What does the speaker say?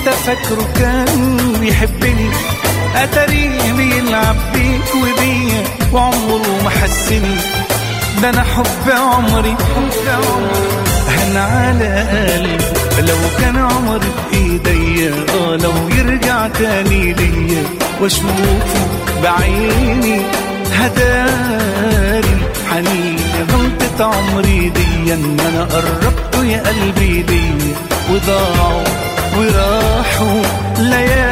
انت فاكره كان بيحبني اتاريه بيلعب بيك وبيا وعمره ما حسني ده انا حب عمري حب عمري هن على قلبي لو كان عمري بايديا اه لو يرجع تاني ليا واشوفه بعيني هداري حنين غلطة عمري دي ان انا قربته يا قلبي دي وضاعوا وراحوا ليالي